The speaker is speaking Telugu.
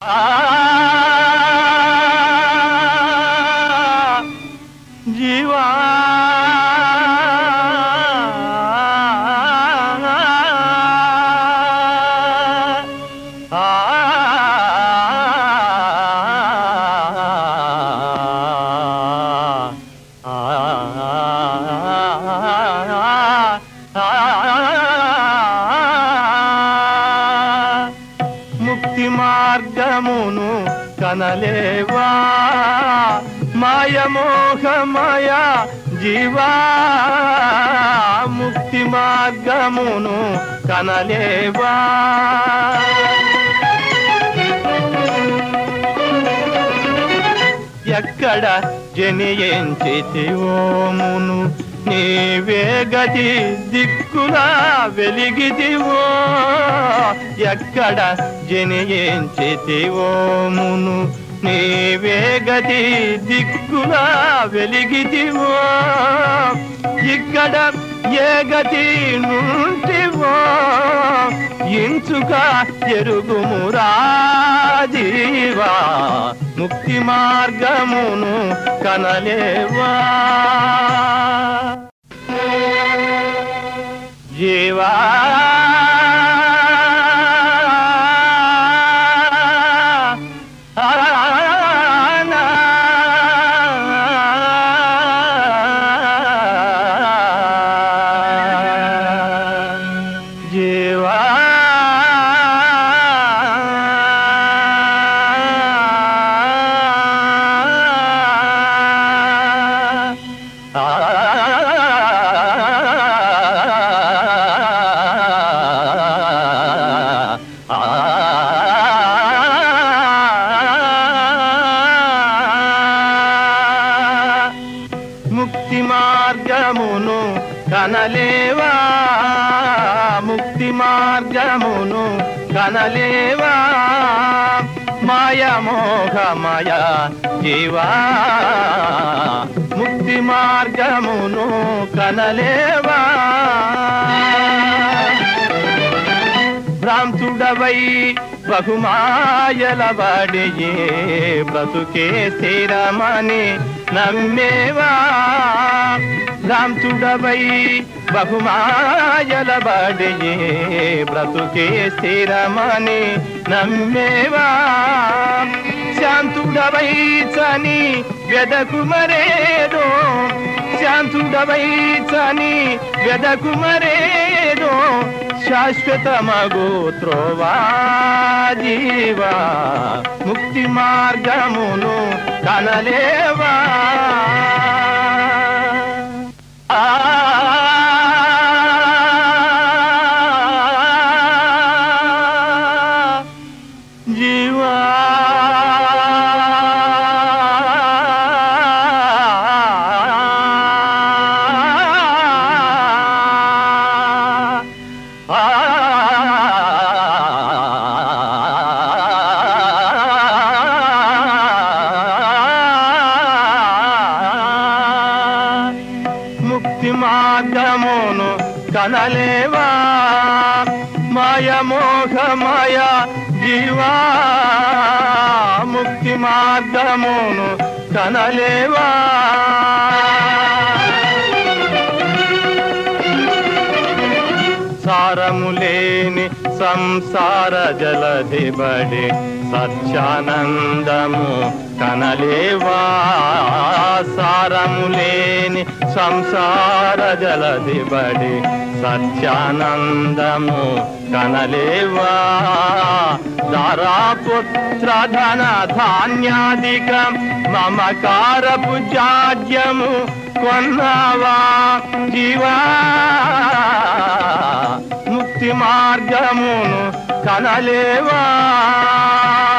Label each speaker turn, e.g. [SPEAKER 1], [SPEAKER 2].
[SPEAKER 1] జీవా ముక్తి మార్గమును కనలేవా మాయమోహమయ జీవా ముక్తి మార్గమును కనలేవా ఎక్కడ జనియంచితివోమును నీవే గతి దిక్కులా వెలిగిదివో ఎక్కడ జనియంచితివోమును నీవే గతి దిక్కులా వెలిగిదివో ఇక్కడ ఏ గతి నుంటివో ఇంచుక ఎరుగుమురా జీవా ముక్తి మార్గమును కనలేవా జీవా జీవా ముక్తి మార్గమును కనలేవా ముక్తి మార్గమును కనలేవా మాయమోహమయ జీవా ముక్తి మార్గమును కనలేవా భ్రాంతుడవై బహుమాయలబడియే బ్రతుకే స్థిరమని నమ్మేవా భ్రాంతుడవై బహుమాయలబడియే బ్రతుకే స్థిరమని నమ్మేవా శాంతుడవై చని వెదకుమరేదో శాంతుడవై చని వెదకుమరేదో శాశ్వతమగు త్రోవా జీవా ముక్తి మార్గమును కనలేవా ఆ జీవా ముక్తి మార్గమును కనలేవా మాయమోహమయ జీవా ముక్తి మార్గమును కనలేవా సారము లేని సంసార జలధిబడి సత్యానందము కనలేవా సారము లేని సంసార జలధిబడి సత్యానందము కనలేవా దారాపుత్ర ధన ధాన్యాధిక మమకారపు జాడ్యము కొన్నావా జీవా ముక్తి మార్గమును కనలేవా